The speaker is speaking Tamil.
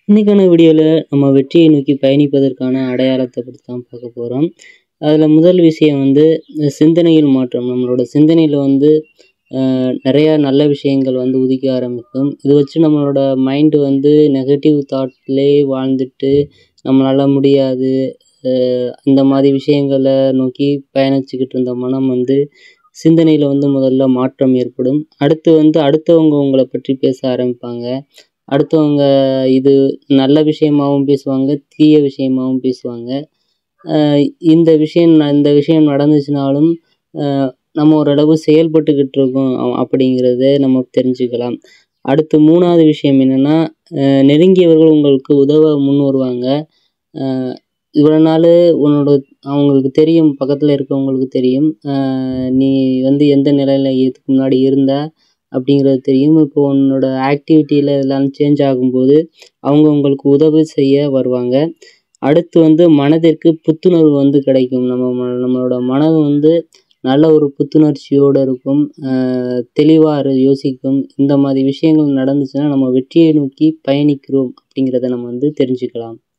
இன்னைக்கான வீடியோவில் நம்ம வெற்றியை நோக்கி பயணிப்பதற்கான அடையாளத்தை பற்றி தான் பார்க்க போகிறோம் அதில் முதல் விஷயம் வந்து சிந்தனையில் மாற்றம் நம்மளோட சிந்தனையில் வந்து அஹ், நிறையா நல்ல விஷயங்கள் வந்து உதிக்க ஆரம்பிக்கும் இது வச்சு நம்மளோட மைண்டு வந்து நெகட்டிவ் தாட்லேயே வாழ்ந்துட்டு நம்மளால் முடியாது அஹ், இந்த மாதிரி விஷயங்களை நோக்கி பயணிச்சுக்கிட்டு இருந்த மனம் வந்து சிந்தனையில் வந்து முதல்ல மாற்றம் ஏற்படும் அடுத்து வந்து அடுத்தவங்க உங்களை பற்றி பேச ஆரம்பிப்பாங்க அடுத்தவங்க இது நல்ல விஷயமாகவும் பேசுவாங்க தீய விஷயமாகவும் பேசுவாங்க ஆஹ் இந்த விஷயம் ந- இந்த விஷயம் நடந்துச்சுனாலும் ஆஹ் நம்ம ஓரளவு செயல்பட்டுக்கிட்டு இருக்கோம் அ- அப்படிங்கிறத நம்ம தெரிஞ்சுக்கலாம் அடுத்து மூணாவது விஷயம் என்னென்னா நெருங்கியவர்கள் உங்களுக்கு உதவ முன் வருவாங்க ஆஹ் இவ்வளோ நாள் உன்னோட அவங்களுக்கு தெரியும் பக்கத்தில் இருக்கவங்களுக்கு தெரியும் ஆஹ் நீ வந்து எந்த நிலையில் இதுக்கு முன்னாடி இருந்த அப்படிங்கிறது தெரியும் இப்போ உன்னோட ஆக்டிவிட்டியில் எல்லாம் சேஞ்ச் ஆகும்போது அவங்க உங்களுக்கு உதவி செய்ய வருவாங்க அடுத்து வந்து மனதிற்கு புத்துணர்வு வந்து கிடைக்கும் நம்ம ம- நம்மளோட மனது வந்து நல்ல ஒரு புத்துணர்ச்சியோடு இருக்கும் தெளிவாக யோசிக்கும் இந்த மாதிரி விஷயங்கள் நடந்துச்சுன்னா நம்ம வெற்றியை நோக்கி பயணிக்கிறோம் அப்படிங்கிறத நம்ம வந்து தெரிஞ்சுக்கலாம்